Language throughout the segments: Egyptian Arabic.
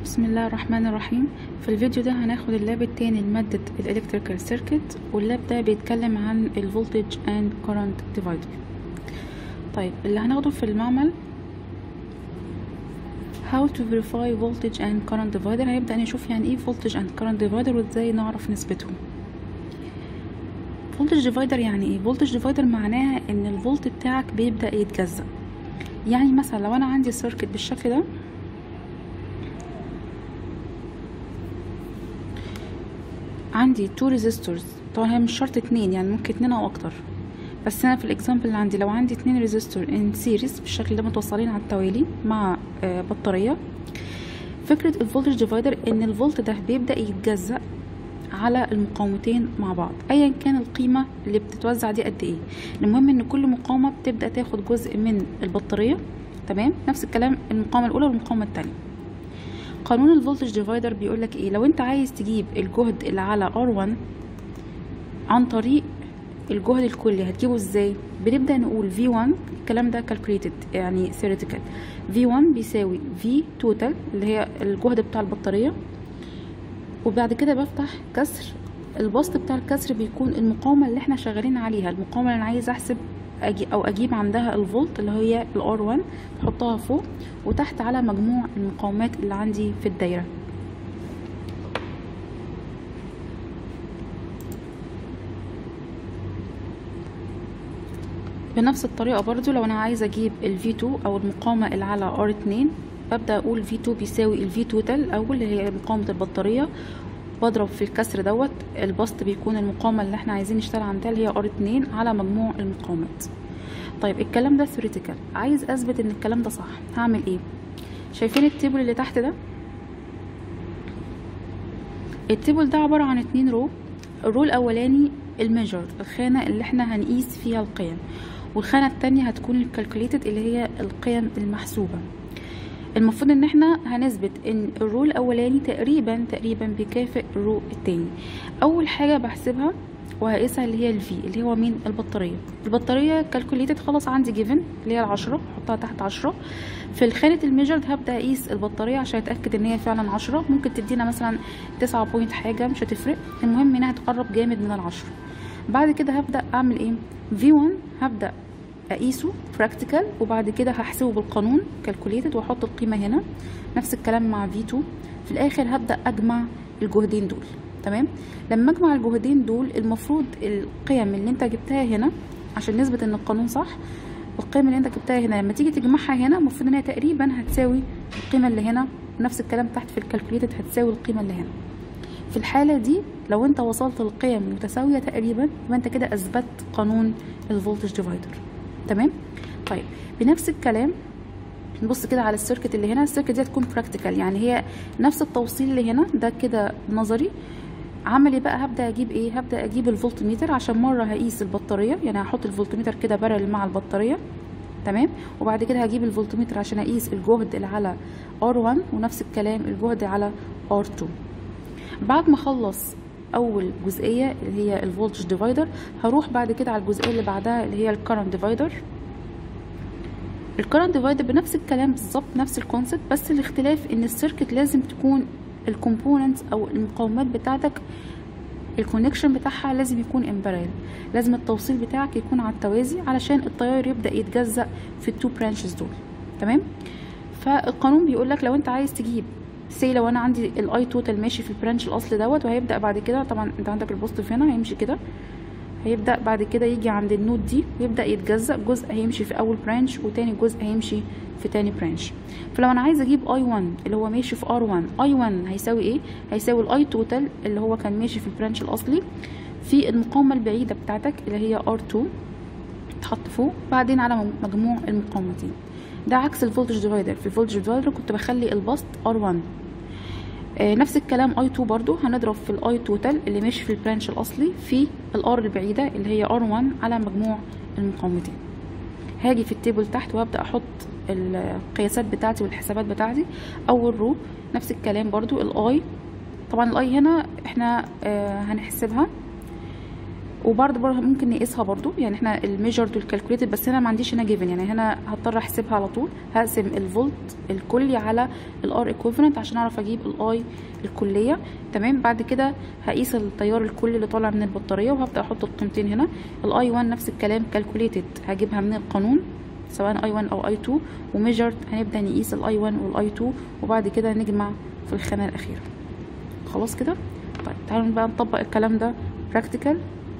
بسم الله الرحمن الرحيم في الفيديو ده هناخد اللاب التاني لمادة الالكتريكال سيركت واللاب ده بيتكلم عن الفولتج اند كورنت ديفايدر طيب اللي هناخده في المعمل how to verify voltage and current divider هيبدأ نشوف يعني ايه voltage and current divider وازاي نعرف نسبتهم voltage divider يعني ايه voltage divider معناها ان الفولت بتاعك بيبدأ يتجزأ يعني مثلا لو انا عندي سيركت بالشكل ده عندي تو ريزيستورز طبعا هي مش شرط اتنين يعني ممكن اتنين او اكتر بس انا في الاكزامبل اللي عندي لو عندي اتنين ريزيستور ان سيريز بالشكل ده متوصلين على التوالي مع آه بطاريه فكره الفولتج ديفايدر ان الفولت ده بيبدا يتجزأ على المقاومتين مع بعض ايا كان القيمه اللي بتتوزع دي قد ايه المهم ان كل مقاومه بتبدا تاخد جزء من البطاريه تمام نفس الكلام المقاومه الاولى والمقاومه الثانيه قانون الفولتج ديفايدر بيقول لك ايه لو انت عايز تجيب الجهد اللي على R1 عن طريق الجهد الكلي هتجيبه ازاي بنبدا نقول V1 الكلام ده calculated يعني theoretical V1 بيساوي V total اللي هي الجهد بتاع البطاريه وبعد كده بفتح كسر البسط بتاع الكسر بيكون المقاومه اللي احنا شغالين عليها المقاومه اللي انا عايز احسب أجي او اجيب عندها الفولت اللي هي الار 1 بحطها فوق وتحت على مجموع المقاومات اللي عندي في الدايره بنفس الطريقه برضو لو انا عايزه اجيب ال V2 او المقاومه اللي على R2 ببدا اقول V2 بيساوي ال V توتال او اللي هي مقاومه البطاريه بضرب في الكسر دوت البسط بيكون المقاومه اللي احنا عايزين نشتغل عندها اللي هي R2 على مجموع المقاومات طيب الكلام ده ثيوريتيكال عايز اثبت ان الكلام ده صح هعمل ايه شايفين التيبل اللي تحت ده التيبل ده عباره عن اتنين رو الرو الاولاني الميجر الخانه اللي احنا هنقيس فيها القيم والخانه التانية هتكون الكالكوليتد اللي هي القيم المحسوبه المفروض ان احنا هنثبت ان الرو الاولاني تقريبا تقريبا بيكافئ الرو التاني اول حاجه بحسبها وهقيسها اللي هي الفي اللي هو مين البطاريه البطاريه كالكوليتد خلاص عندي جيفن اللي هي العشرة احطها تحت عشرة في الخانه الميجرد هبدا اقيس البطاريه عشان اتاكد ان هي فعلا عشرة ممكن تدينا مثلا تسعة بوينت حاجه مش هتفرق المهم انها تقرب جامد من العشرة بعد كده هبدا اعمل ايه في 1 هبدا اقيسه براكتيكال وبعد كده هحسبه بالقانون كالكوليتد واحط القيمه هنا نفس الكلام مع في 2 في الاخر هبدا اجمع الجهدين دول تمام لما اجمع الجهدين دول المفروض القيم اللي انت جبتها هنا عشان نثبت ان القانون صح القيم اللي انت جبتها هنا لما تيجي تجمعها هنا المفروض ان هي تقريبا هتساوي القيمه اللي هنا نفس الكلام تحت في الكالكوليتد هتساوي القيمه اللي هنا في الحالة دي لو انت وصلت لقيم متساوية تقريبا يبقى انت كده اثبت قانون الفولتج ديفايدر تمام طيب بنفس الكلام نبص كده على السيركت اللي هنا السيركت دي هتكون براكتيكال يعني هي نفس التوصيل اللي هنا ده كده نظري عملي بقى هبدا اجيب ايه هبدا اجيب الفولتميتر عشان مره هقيس البطاريه يعني هحط الفولتميتر كده بارل مع البطاريه تمام وبعد كده هجيب الفولتميتر عشان اقيس الجهد اللي على R1 ونفس الكلام الجهد على R2 بعد ما اخلص اول جزئيه اللي هي الفولتج ديفايدر هروح بعد كده على الجزئيه اللي بعدها اللي هي الكرنت ديفايدر الكرنت ديفايدر بنفس الكلام بالظبط نفس الكونسيبت بس الاختلاف ان السيركت لازم تكون الكومبوننتس او المقاومات بتاعتك الكونكشن بتاعها لازم يكون امبارل لازم التوصيل بتاعك يكون على التوازي علشان التيار يبدا يتجزأ في التو برانشز دول تمام فالقانون بيقول لك لو انت عايز تجيب سي لو انا عندي الاي توتال ماشي في البرانش الاصلي دوت وهيبدا بعد كده طبعا انت عندك البوزيتيف هنا هيمشي كده هيبدا بعد كده يجي عند النود دي ويبدا يتجزأ جزء هيمشي في اول برانش وتاني جزء هيمشي في تاني برانش فلو انا عايزه اجيب اي 1 اللي هو ماشي في ار 1 اي 1 هيساوي ايه هيساوي الاي توتال اللي هو كان ماشي في البرانش الاصلي في المقاومه البعيده بتاعتك اللي هي ار 2 تحط فوق بعدين على مجموع المقاومتين ده عكس الفولتج ديفايدر في الفولتج ديفايدر كنت بخلي البسط ار 1 آه نفس الكلام اي 2 برضو هنضرب في الاي توتال اللي ماشي في البرانش الاصلي في الار البعيده اللي هي ار 1 على مجموع المقاومتين هاجي في التيبل تحت وابدا احط القياسات بتاعتي والحسابات بتاعتي اول رو نفس الكلام برضو الاي طبعا الاي هنا احنا آه هنحسبها وبرضه برضه ممكن نقيسها برضو يعني احنا الميجرد والكالكوليتد بس هنا ما عنديش هنا جيفن يعني هنا هضطر احسبها على طول هقسم الفولت الكلي على الار ايكويفالنت عشان اعرف اجيب الاي الكليه تمام بعد كده هقيس التيار الكلي اللي طالع من البطاريه وهبدا احط القيمتين هنا الاي 1 نفس الكلام كالكوليتد هجيبها من القانون سواء اي 1 او اي 2 وميجرد هنبدا نقيس الاي 1 والاي 2 وبعد كده نجمع في الخانه الاخيره خلاص كده طيب تعالوا بقى نطبق الكلام ده براكتيكال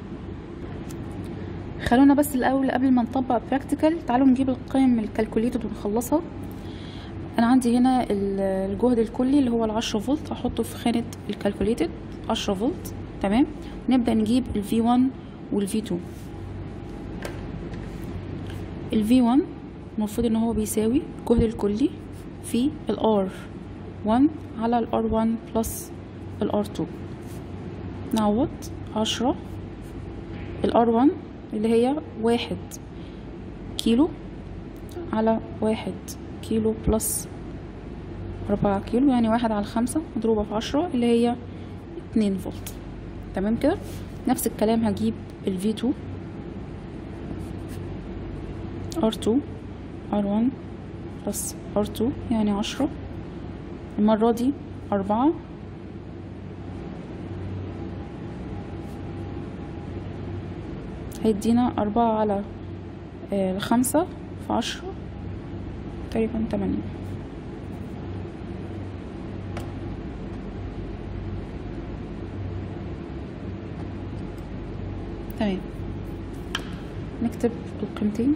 خلونا بس الاول قبل ما نطبق براكتيكال تعالوا نجيب القيم من الكالكوليتد ونخلصها انا عندي هنا الجهد الكلي اللي هو العشرة فولت هحطه في خانة الكالكوليتد عشرة فولت تمام نبدأ نجيب ال V1 وال V2 ال V1 المفروض ان هو بيساوي الجهد الكلي في ال R1 على ال R1 بلس ال R2 نعوض عشرة ال R1 اللي هي واحد كيلو على واحد كيلو بلس أربعة كيلو يعني واحد على خمسة مضروبة في عشرة اللي هي اتنين فولت تمام كده نفس الكلام هجيب ال V2 R2 R1 بلس R2 يعني عشرة المرة دي أربعة هيدينا أربعة على آه خمسة في عشرة تقريبا تمانية تمام نكتب القيمتين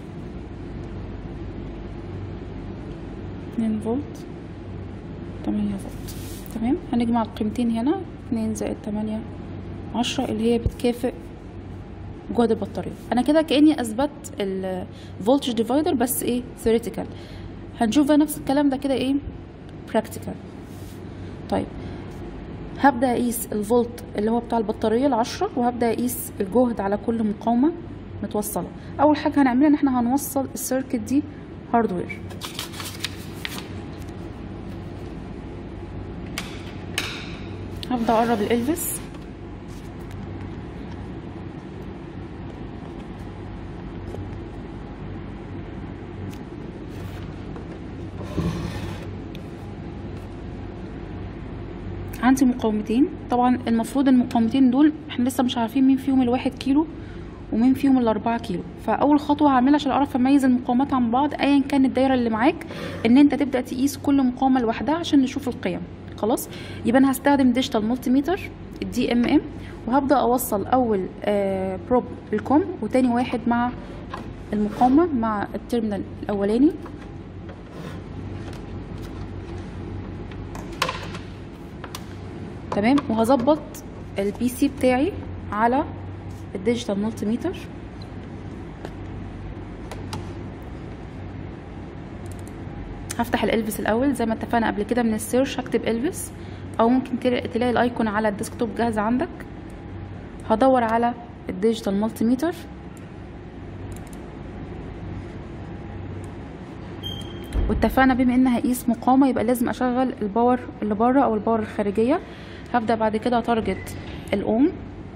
اتنين فولت تمانية فولت تمام هنجمع القيمتين هنا اتنين زائد تمانية عشرة اللي هي بتكافئ جهد البطاريه انا كده كاني اثبت الفولتج ديفايدر بس ايه ثيوريتيكال هنشوف بقى نفس الكلام ده كده ايه براكتيكال طيب هبدا اقيس الفولت اللي هو بتاع البطاريه العشرة وهبدا اقيس الجهد على كل مقاومه متوصله اول حاجه هنعملها ان احنا هنوصل السيركت دي هاردوير هبدا اقرب الالفس عندي مقاومتين طبعا المفروض المقاومتين دول احنا لسه مش عارفين مين فيهم الواحد كيلو ومين فيهم الاربعة كيلو فاول خطوة هعملها عشان اعرف اميز المقاومات عن بعض ايا كان الدايرة اللي معاك ان انت تبدأ تقيس كل مقاومة لوحدها عشان نشوف القيم خلاص يبقى انا هستخدم ديجيتال مولتي ميتر الدي ام ام وهبدأ اوصل اول آه بروب بالكم وتاني واحد مع المقاومة مع التيرمينال الاولاني تمام وهظبط البي سي بتاعي على الديجيتال مولتي ميتر هفتح الالفس الاول زي ما اتفقنا قبل كده من السيرش هكتب الفس او ممكن تلاقي الايكون على الديسكتوب جاهزه عندك هدور على الديجيتال مولتي ميتر واتفقنا بما ان هقيس مقاومه يبقى لازم اشغل الباور اللي بره او الباور الخارجيه هبدا بعد كده اتارجت الاوم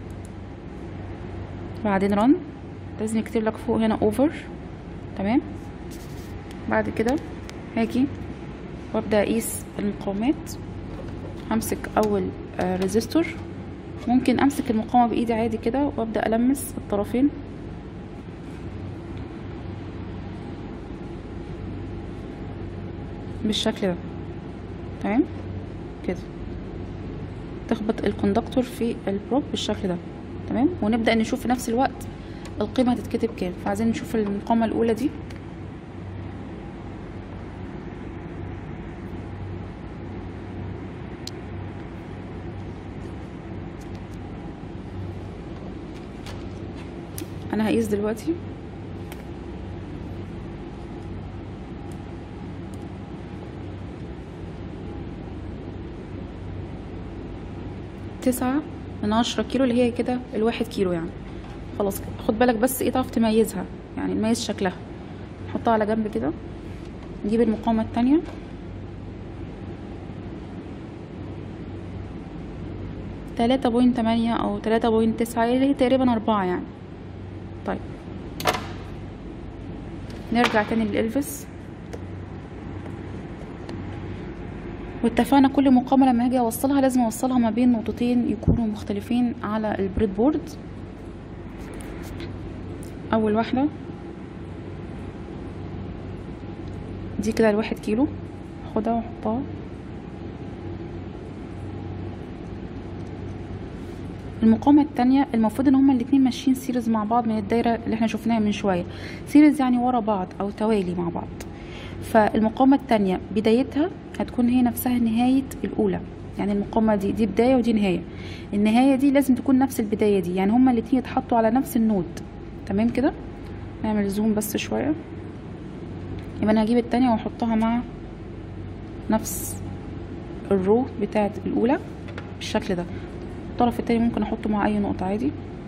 بعدين رن لازم يكتب لك فوق هنا اوفر تمام بعد كده هاجي وابدا اقيس المقاومات همسك اول آه ريزيستور ممكن امسك المقاومه بايدي عادي كده وابدا المس الطرفين بالشكل ده تمام كده تخبط الكوندكتور في البروب بالشكل ده تمام ونبدا نشوف في نفس الوقت القيمه هتتكتب كام فعايزين نشوف المقاومه الاولى دي انا هقيس دلوقتي تسعة من عشرة كيلو اللي هي كده الواحد كيلو يعني خلاص خد بالك بس ايه تعرف تميزها يعني نميز شكلها نحطها على جنب كده نجيب المقاومة التانية تلاتة بوينت تمانية او تلاتة بوينت تسعة اللي هي تقريبا اربعة يعني طيب نرجع تاني للإلفس واتفقنا كل مقاومة لما هاجي اوصلها لازم اوصلها ما بين نقطتين يكونوا مختلفين على البريد بورد اول واحدة دي كده الواحد كيلو هاخدها واحطها المقاومة التانية المفروض ان هما الاتنين ماشيين سيريز مع بعض من الدايرة اللي احنا شفناها من شوية سيريز يعني ورا بعض او توالي مع بعض فالمقاومة التانية بدايتها هتكون هي نفسها نهاية الأولى يعني المقاومة دي دي بداية ودي نهاية النهاية دي لازم تكون نفس البداية دي يعني هما الاتنين يتحطوا على نفس النود تمام كده نعمل زوم بس شوية يبقى انا هجيب التانية واحطها مع نفس الرو بتاعت الأولى بالشكل ده الطرف التاني ممكن احطه مع اي نقطة عادي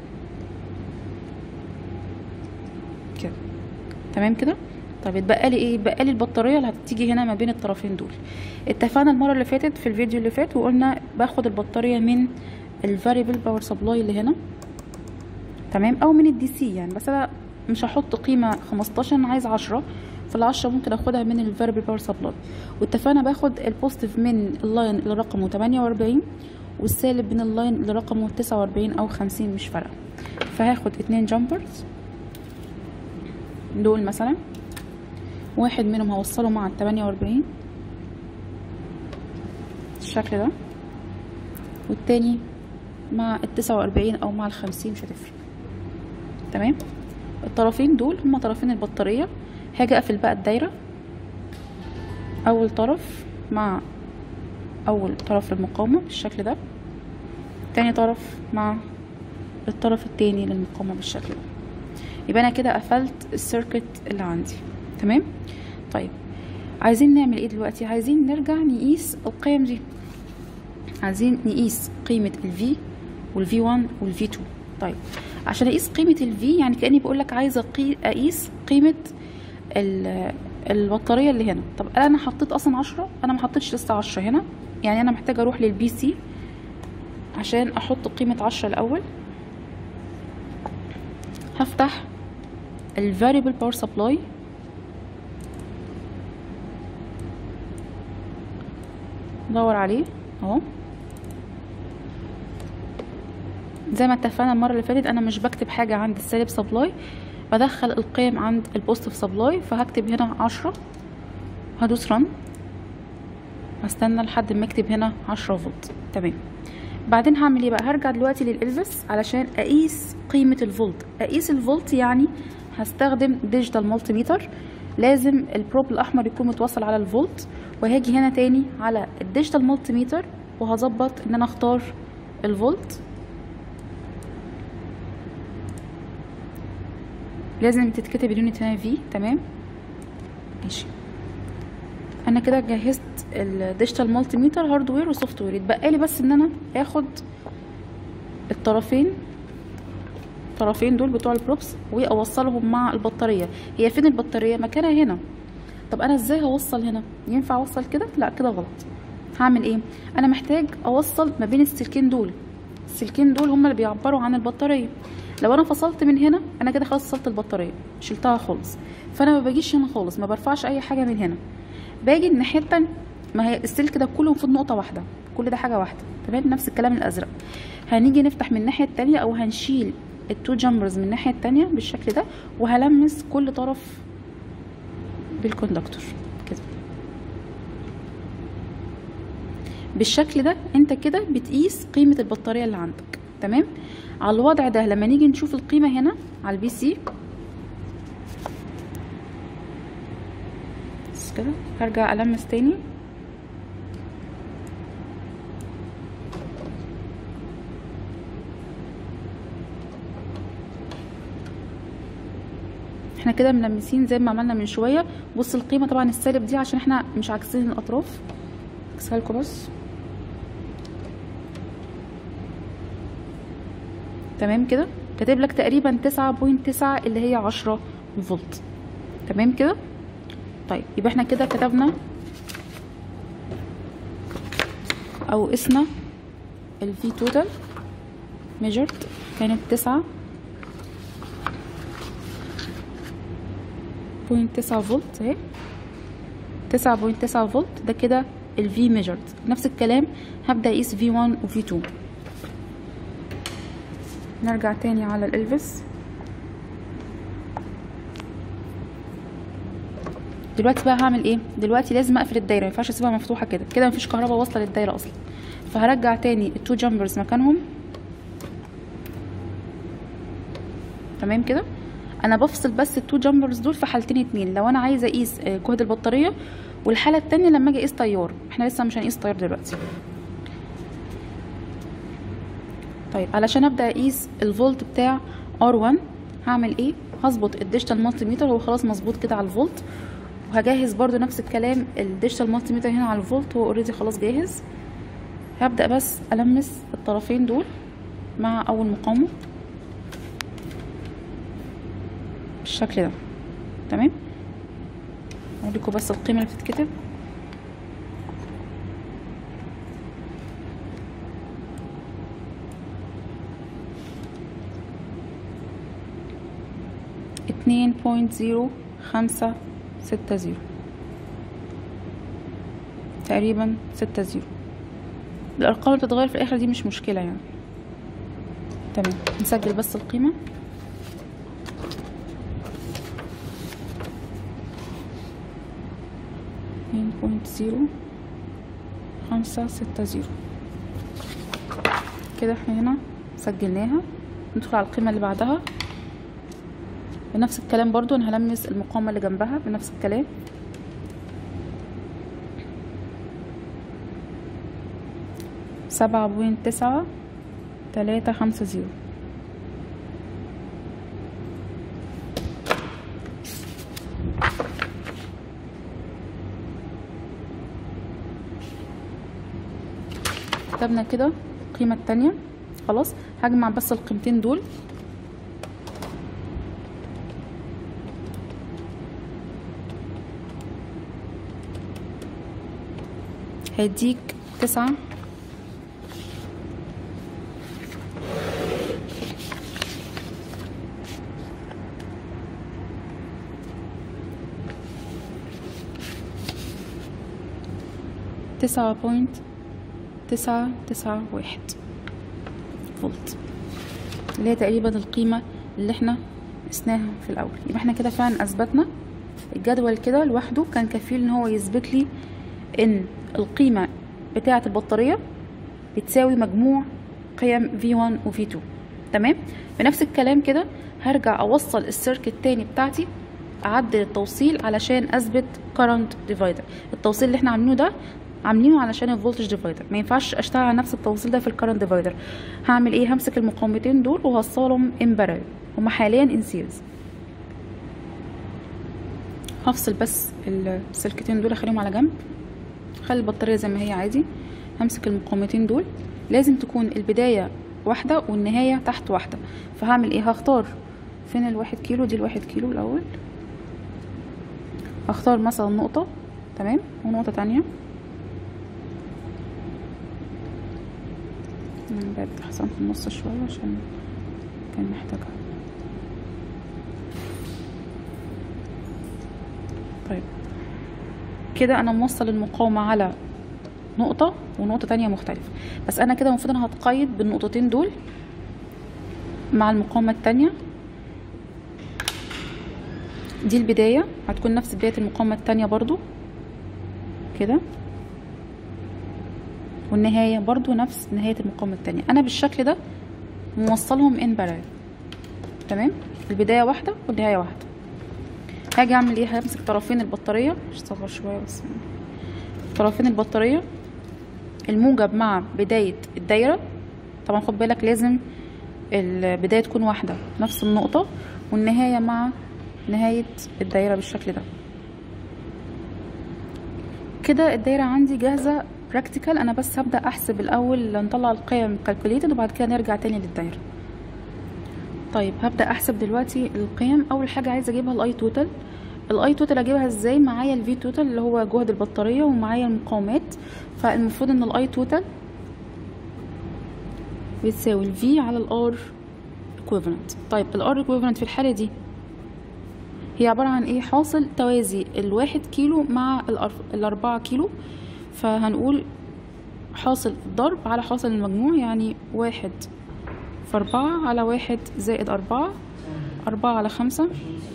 كده تمام كده طب اتبقى لي ايه اتبقى لي البطاريه اللي هتيجي هنا ما بين الطرفين دول اتفقنا المره اللي فاتت في الفيديو اللي فات وقلنا باخد البطاريه من الفاريبل باور سبلاي اللي هنا تمام او من الدي سي يعني بس انا مش هحط قيمه 15 انا عايز 10 فالعشرة ممكن اخدها من الفاريبل باور سبلاي واتفقنا باخد البوزيتيف من اللاين اللي رقمه 48 والسالب من اللاين اللي رقمه 49 او 50 مش فارقه فهاخد اتنين جامبرز دول مثلا واحد منهم هوصله مع التمانية واربعين بالشكل ده والتاني مع التسعة واربعين او مع الخمسين مش هتفرق تمام الطرفين دول هما طرفين البطارية هاجي اقفل بقى الدايرة اول طرف مع اول طرف للمقاومة بالشكل ده تاني طرف مع الطرف التاني للمقاومة بالشكل ده يبقى انا كده قفلت السيركت اللي عندي تمام طيب عايزين نعمل ايه دلوقتي عايزين نرجع نقيس القيم دي عايزين نقيس قيمة ال V وال V1 وال V2 طيب عشان اقيس قيمة ال V يعني كأني بقولك عايزة اقيس قيمة البطارية اللي هنا طب انا حطيت اصلا عشرة انا ما حطيتش لسه عشرة هنا يعني انا محتاجة اروح للبي سي عشان احط قيمة عشرة الاول هفتح الفاريبل باور سبلاي ندور عليه اهو زي ما اتفقنا المره اللي فاتت انا مش بكتب حاجه عند السالب سبلاي بدخل القيم عند البوزيتيف سبلاي فهكتب هنا عشرة هدوس رن هستنى لحد ما اكتب هنا عشرة فولت تمام بعدين هعمل ايه بقى هرجع دلوقتي للالفس علشان اقيس قيمه الفولت اقيس الفولت يعني هستخدم ديجيتال مالتي ميتر لازم البروب الاحمر يكون متوصل على الفولت وهاجي هنا تاني على الديجيتال مالتي ميتر وهظبط ان انا اختار الفولت لازم تتكتب اليونت هنا في تمام ماشي انا كده جهزت الديجيتال مالتي ميتر هاردوير وسوفت وير يتبقى لي بس ان انا اخد الطرفين الطرفين دول بتوع البروبس واوصلهم مع البطاريه هي فين البطاريه مكانها هنا طب انا ازاي هوصل هنا ينفع اوصل كده لا كده غلط هعمل ايه انا محتاج اوصل ما بين السلكين دول السلكين دول هما اللي بيعبروا عن البطاريه لو انا فصلت من هنا انا كده خلاص وصلت البطاريه شلتها خالص فانا ما باجيش هنا خالص ما برفعش اي حاجه من هنا باجي الناحيه التانية ما هي السلك ده كله المفروض نقطه واحده كل ده حاجه واحده تمام نفس الكلام الازرق هنيجي نفتح من الناحيه التانية او هنشيل التو جامبرز من الناحيه التانية بالشكل ده وهلمس كل طرف بالكوندكتور كده بالشكل ده انت كده بتقيس قيمه البطاريه اللي عندك تمام على الوضع ده لما نيجي نشوف القيمه هنا على البي سي بس كده هرجع المس تاني احنا كده ملمسين زي ما عملنا من شويه بص القيمه طبعا السالب دي عشان احنا مش عاكسين الاطراف اكسها لكم بس تمام كده كاتب لك تقريبا تسعة بوينت تسعة اللي هي عشرة فولت تمام كده طيب يبقى احنا كده كتبنا او قسنا الفي توتال ميجرد كانت تسعة بوينت تسعة فولت اهي تسعة بوينت تسعة فولت ده كده الفي ميجرد نفس الكلام هبدأ اقيس في 1 وفي 2 نرجع تاني على الالفس دلوقتي بقى هعمل ايه دلوقتي لازم اقفل الدايره ما ينفعش اسيبها مفتوحه كده كده مفيش كهرباء واصله للدايره اصلا فهرجع تاني التو جامبرز مكانهم تمام كده انا بفصل بس التو جامبرز دول في حالتين اتنين لو انا عايزه اقيس آه، جهد البطاريه والحاله التانية لما اجي اقيس تيار احنا لسه مش هنقيس تيار دلوقتي طيب علشان ابدا اقيس الفولت بتاع R1 هعمل ايه هظبط الديجيتال مالتي ميتر هو خلاص مظبوط كده على الفولت وهجهز برضو نفس الكلام الديجيتال مالتي ميتر هنا على الفولت هو اوريدي خلاص جاهز هبدا بس المس الطرفين دول مع اول مقاومه بالشكل ده تمام اوريكم بس القيمه اللي بتتكتب اتنين بوينت زيرو خمسة ستة زيرو تقريبا ستة زيرو الأرقام اللي بتتغير في الآخر دي مش مشكلة يعني تمام نسجل بس القيمة اتنين بوينت زيرو خمسة ستة زيرو كده احنا هنا سجلناها ندخل على القيمة اللي بعدها بنفس الكلام برضو انا هلمس المقاومة اللي جنبها بنفس الكلام سبعة بوينت تسعة تلاتة خمسة زيرو كتبنا كده القيمة التانية خلاص هجمع بس القيمتين دول هيديك تسعة تسعة بوينت تسعة تسعة واحد فولت اللي هي تقريبا القيمة اللي احنا قسناها في الأول يبقى احنا كده فعلا أثبتنا الجدول كده لوحده كان كفيل ان هو يثبت لي ان القيمة بتاعة البطارية بتساوي مجموع قيم V1 و V2 تمام بنفس الكلام كده هرجع اوصل السيركت التاني بتاعتي اعدل التوصيل علشان اثبت current divider التوصيل اللي احنا عاملينه ده عاملينه علشان الفولتج ديفايدر ما ينفعش اشتغل على نفس التوصيل ده في الكرنت ديفايدر هعمل ايه همسك المقاومتين دول وهوصلهم ان بارل هما حاليا ان سيريز هفصل بس السلكتين دول اخليهم على جنب خلي البطاريه زي ما هي عادي همسك المقاومتين دول لازم تكون البدايه واحده والنهايه تحت واحده فهعمل ايه هختار فين الواحد كيلو دي الواحد كيلو الاول هختار مثلا نقطه تمام ونقطه تانية نبعد الحصان في النص شوية عشان كان محتاجها طيب كده انا موصل المقاومة على نقطة ونقطة تانية مختلفة بس انا كده المفروض انا هتقيد بالنقطتين دول مع المقاومة التانية دي البداية هتكون نفس بداية المقاومة التانية برضو كده والنهاية برضو نفس نهاية المقاومة التانية انا بالشكل ده موصلهم ان بارل تمام البداية واحدة والنهاية واحدة هاجي اعمل ايه همسك طرفين البطارية اشتغل شوية بس طرفين البطارية الموجب مع بداية الدايرة طبعا خد بالك لازم البداية تكون واحدة نفس النقطة والنهاية مع نهاية الدايرة بالشكل ده كده الدايرة عندي جاهزة براكتيكال انا بس هبدا احسب الاول نطلع القيم كالكوليتد وبعد كده نرجع تاني للدايره طيب هبدا احسب دلوقتي القيم اول حاجه عايزه اجيبها الاي توتال الاي توتال اجيبها ازاي معايا الفي توتال اللي هو جهد البطاريه ومعايا المقاومات فالمفروض ان الاي توتال بتساوي ال V على ال R equivalent طيب ال R equivalent في الحالة دي هي عبارة عن ايه حاصل توازي الواحد كيلو مع الأرف- الأربعة كيلو فهنقول حاصل الضرب على حاصل المجموع يعني واحد في أربعة على واحد زائد أربعة أربعة على خمسة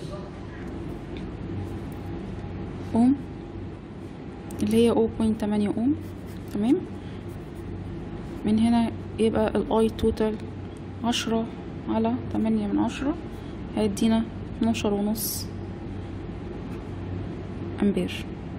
أوم اللي هي 0.8 أوم تمام من هنا يبقى الاي توتال عشرة على تمانية من عشرة هيدينا اتناشر ونص امبير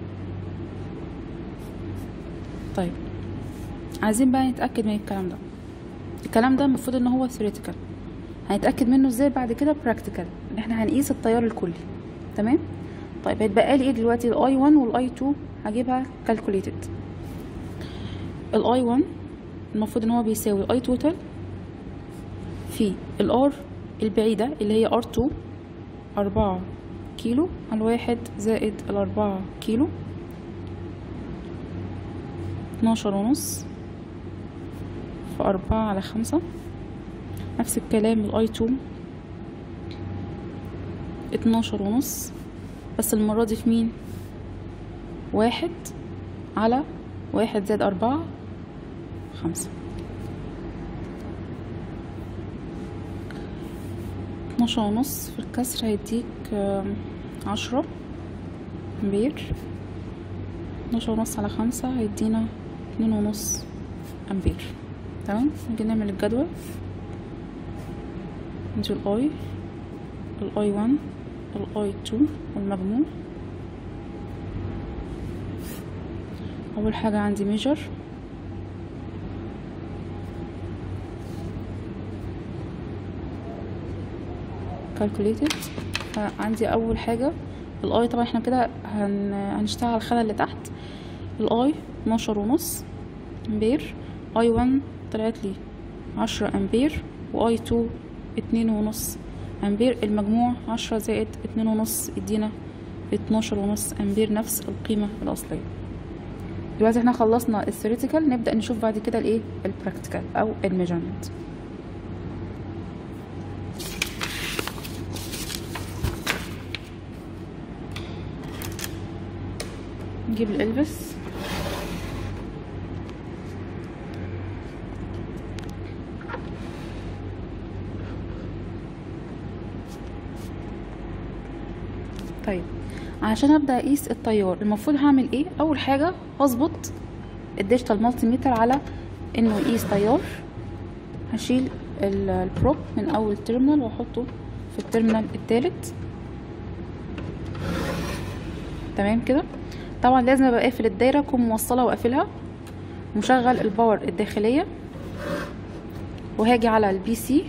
طيب عايزين بقى نتأكد من الكلام ده الكلام ده المفروض ان هو theoretical هنتأكد منه ازاي بعد كده practical ان احنا هنقيس التيار الكلي تمام طيب هيتبقى لي ايه دلوقتي الاي 1 والاي 2 هجيبها calculated الاي 1 المفروض ان هو بيساوي اي توتال في الار البعيدة اللي هي ار 2 أربعة كيلو على واحد زائد الأربعة كيلو اتناشر ونص في أربعة على خمسة نفس الكلام الاي 2 اتناشر ونص بس المرة دي في مين واحد على واحد زائد أربعة خمسة اتناشر ونص في الكسر هيديك آم، عشرة أمبير اتناشر ونص على خمسة هيدينا اتنين ونص أمبير تمام نيجي نعمل الجدول ندي الاي الاي 1 الاي 2 والمجموع أول حاجة عندي ميجر calculated فعندي اول حاجه الاي طبعا احنا كده هن... هنشتغل على الخانه اللي تحت الاي 12 ونص امبير اي 1 طلعت لي 10 امبير واي 2 اتنين ونص امبير المجموع 10 زائد اتنين ونص يدينا 12 ونص امبير نفس القيمه الاصليه دلوقتي احنا خلصنا الثيوريتيكال نبدا نشوف بعد كده الايه البراكتيكال او الميجرمنت نجيب الالبس طيب عشان ابدا اقيس التيار المفروض هعمل ايه اول حاجه هظبط الديجيتال مالتي متر على انه يقيس تيار هشيل ال- البروب من اول تيرمينال واحطه في التيرمينال التالت تمام كده طبعا لازم ابقى قافل الدايره اكون موصله وقافلها مشغل الباور الداخليه وهاجي على البي سي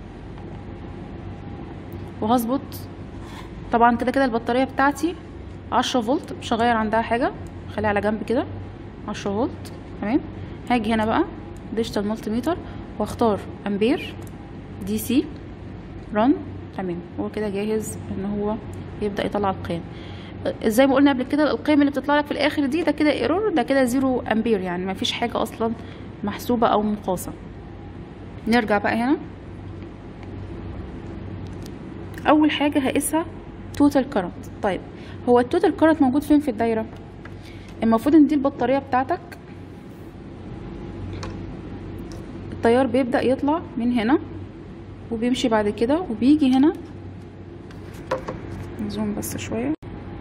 وهظبط طبعا كده كده البطاريه بتاعتي عشرة فولت مش هغير عندها حاجه خليها على جنب كده عشرة فولت تمام هاجي هنا بقى ديجيتال مالتي ميتر واختار امبير دي سي رن تمام هو كده جاهز ان هو يبدا يطلع القيم زي ما قلنا قبل كده القيم اللي بتطلع لك في الاخر دي ده كده ايرور ده كده زيرو امبير يعني ما فيش حاجه اصلا محسوبه او مقاسه نرجع بقى هنا اول حاجه هقيسها توتال كارنت طيب هو التوتال كارنت موجود فين في الدايره المفروض ان دي البطاريه بتاعتك التيار بيبدا يطلع من هنا وبيمشي بعد كده وبيجي هنا نزوم بس شويه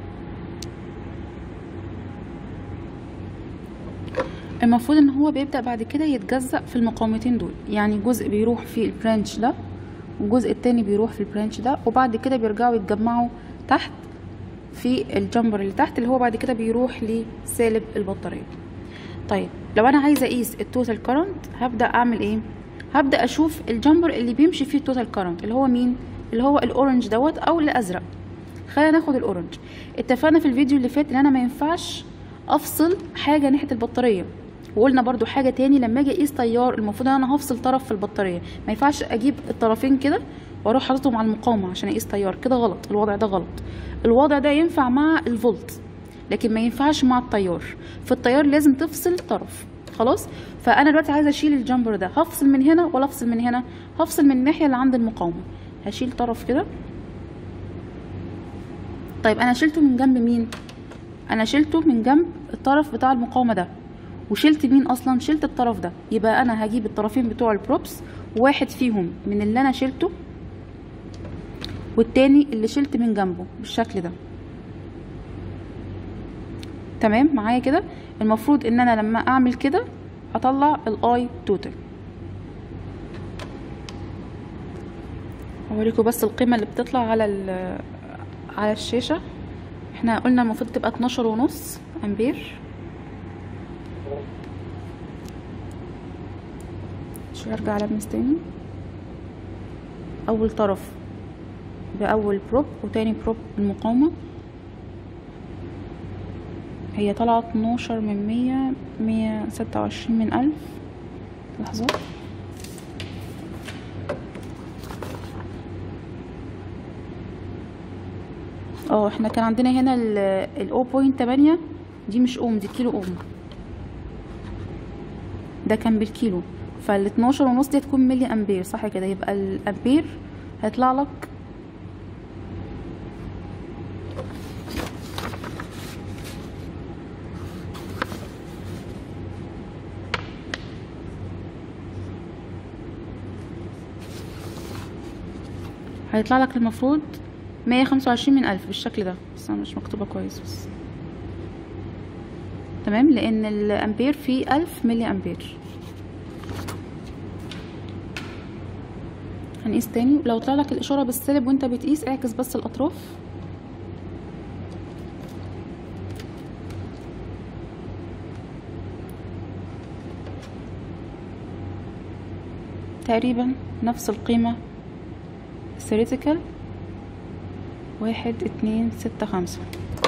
المفروض ان هو بيبدا بعد كده يتجزأ في المقاومتين دول يعني جزء بيروح في البرانش ده والجزء التاني بيروح في البرانش ده وبعد كده بيرجعوا يتجمعوا تحت في الجمبر اللي تحت اللي هو بعد كده بيروح لسالب البطاريه طيب لو انا عايزه اقيس التوتال كارنت هبدا اعمل ايه هبدا اشوف الجمبر اللي بيمشي فيه التوتال كارنت اللي هو مين اللي هو الاورنج دوت او الازرق خلينا ناخد الاورنج اتفقنا في الفيديو اللي فات ان انا ما ينفعش افصل حاجه ناحيه البطاريه وقلنا برضو حاجه تاني لما اجي اقيس تيار المفروض ان انا هفصل طرف في البطاريه ما ينفعش اجيب الطرفين كده واروح حاططهم على المقاومه عشان اقيس تيار كده غلط الوضع ده غلط الوضع ده ينفع مع الفولت لكن ما ينفعش مع التيار في التيار لازم تفصل طرف خلاص فانا دلوقتي عايزه اشيل الجامبر ده هفصل من هنا ولا افصل من هنا هفصل من الناحيه اللي عند المقاومه هشيل طرف كده طيب انا شلته من جنب مين انا شلته من جنب الطرف بتاع المقاومه ده وشلت مين اصلا شلت الطرف ده يبقى انا هجيب الطرفين بتوع البروبس واحد فيهم من اللي انا شلته والتاني اللي شلت من جنبه بالشكل ده تمام معايا كده المفروض ان انا لما اعمل كده اطلع الاي توتال اوريكم بس القيمه اللي بتطلع على على الشاشه احنا قلنا المفروض تبقى 12 ونص امبير شو ارجع المس تاني اول طرف باول بروب وتاني بروب بالمقاومه هي طالعه 12 من مية مية ستة وعشرين من ألف لحظة اه احنا كان عندنا هنا ال 0.8 دي مش اوم دي كيلو اوم ده كان بالكيلو فال 12 ونص دي هتكون ملي امبير صح كده يبقى الامبير هيطلع لك هيطلع لك المفروض مية خمسة وعشرين من ألف بالشكل ده بس أنا مش مكتوبة كويس بس تمام لأن الأمبير فيه ألف ملي أمبير هنقيس تاني لو طلع لك الإشارة بالسالب وانت بتقيس اعكس بس الأطراف تقريبا نفس القيمة theoretical واحد اتنين ستة خمسة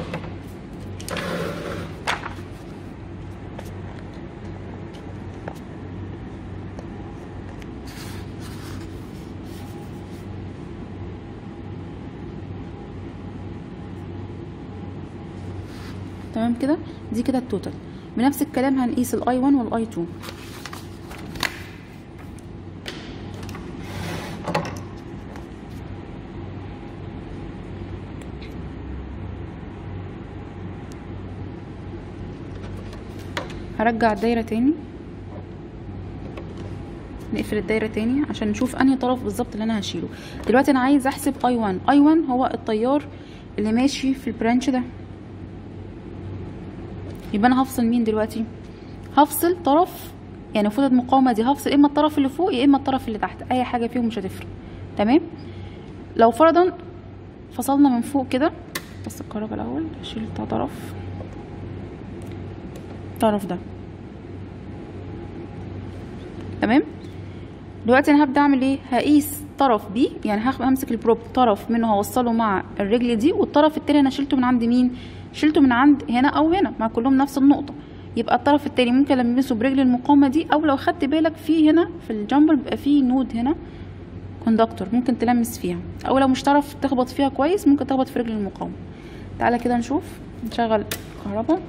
تمام كده دي كده التوتال بنفس الكلام هنقيس الاي 1 والاي 2 هرجع الدايرة تاني نقفل الدايرة تاني عشان نشوف انهي طرف بالظبط اللي انا هشيله دلوقتي انا عايز احسب اي 1 اي 1 هو التيار اللي ماشي في البرانش ده يبقى انا هفصل مين دلوقتي هفصل طرف يعني المفروض المقاومة دي هفصل اما الطرف اللي فوق يا اما الطرف اللي تحت اي حاجة فيهم مش هتفرق تمام لو فرضا فصلنا من فوق كده بس الكهرباء الاول اشيل طرف الطرف ده تمام دلوقتي انا هبدا اعمل ايه هقيس طرف بي يعني همسك البروب طرف منه هوصله مع الرجل دي والطرف التاني انا شلته من عند مين شلته من عند هنا او هنا مع كلهم نفس النقطه يبقى الطرف التاني ممكن المسه برجل المقاومه دي او لو خدت بالك في هنا في الجامبر بيبقى في نود هنا كوندكتور ممكن تلمس فيها او لو مش تعرف تخبط فيها كويس ممكن تخبط في رجل المقاومه تعالى كده نشوف نشغل الكهرباء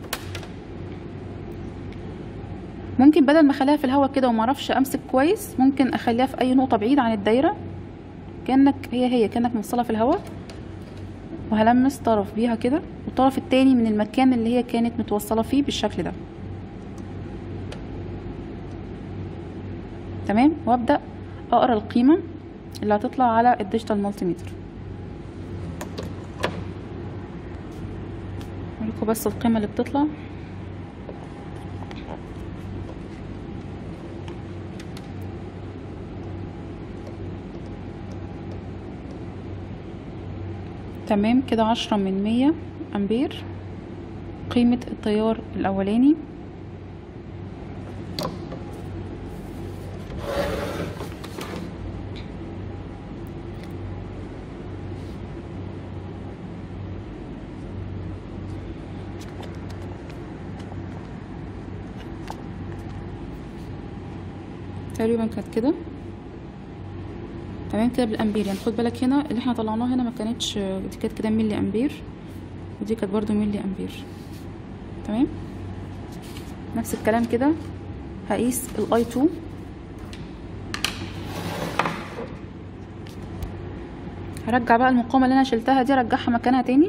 ممكن بدل ما اخليها في الهواء كده ومعرفش امسك كويس ممكن اخليها في اي نقطه بعيد عن الدايره كانك هي هي كانك موصلها في الهواء وهلمس طرف بيها كده والطرف التاني من المكان اللي هي كانت متوصله فيه بالشكل ده تمام وابدا اقرا القيمه اللي هتطلع على الديجيتال مالتيمتر اوريكم بس القيمه اللي بتطلع تمام كده عشرة من مية أمبير قيمة التيار الأولاني تقريبا كانت كده تمام كده بالامبير يعني خد بالك هنا اللي احنا طلعناه هنا ما كانتش دي كانت كده ملي امبير ودي كانت برضو ملي امبير تمام نفس الكلام كده هقيس الاي 2 هرجع بقى المقاومه اللي انا شلتها دي ارجعها مكانها تاني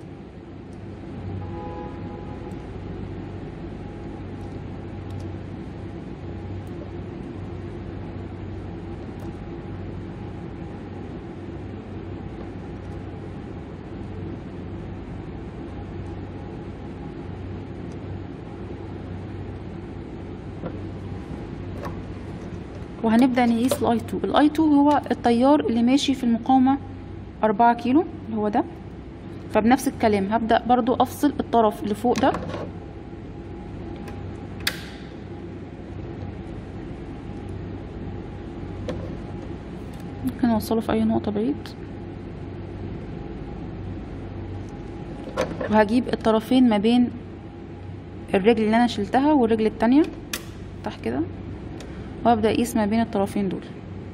وهنبدأ نقيس الاي 2 الاي 2 هو التيار اللي ماشي في المقاومة أربعة كيلو اللي هو ده فبنفس الكلام هبدأ برضو أفصل الطرف اللي فوق ده ممكن أوصله في أي نقطة بعيد وهجيب الطرفين ما بين الرجل اللي أنا شلتها والرجل التانية تحت كده وابدا اقيس ما بين الطرفين دول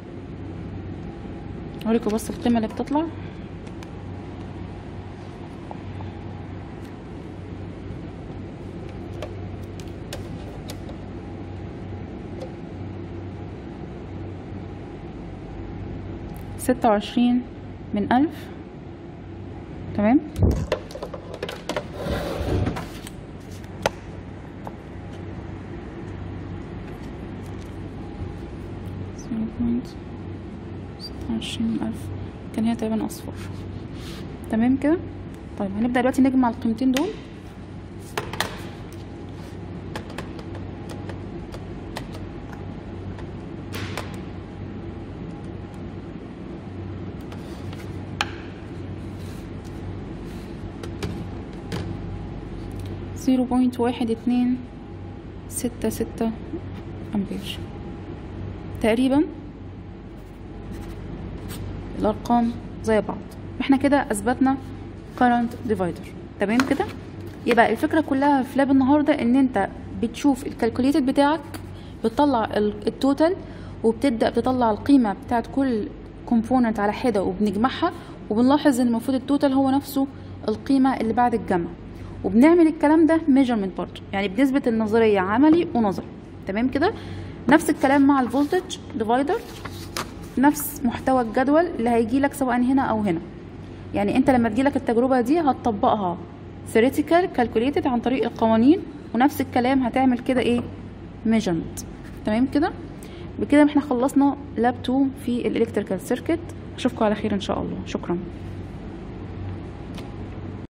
اوريكم بس القيمه اللي بتطلع ستة وعشرين من ألف تمام زيرو بوينت ستة وعشرين ألف كان هي تقريبا أصفر تمام كده طيب هنبدأ دلوقتي نجمع القيمتين دول زيرو بوينت واحد اتنين ستة ستة أمبير تقريبا الارقام زي بعض احنا كده اثبتنا current divider تمام كده يبقى الفكره كلها في لاب النهارده ان انت بتشوف الكالكوليتد بتاعك بتطلع ال- التوتال وبتبدا تطلع القيمه بتاعت كل كومبوننت على حده وبنجمعها وبنلاحظ ان المفروض التوتال هو نفسه القيمه اللي بعد الجمع وبنعمل الكلام ده measurement برضه يعني بنثبت النظريه عملي ونظري تمام كده نفس الكلام مع الفولتج ديفايدر نفس محتوى الجدول اللي هيجي لك سواء هنا او هنا يعني انت لما تجيلك التجربه دي هتطبقها theoretical calculated عن طريق القوانين ونفس الكلام هتعمل كده ايه measurement تمام كده بكده احنا خلصنا لاب 2 في الالكتريكال سيركت اشوفكم على خير ان شاء الله شكرا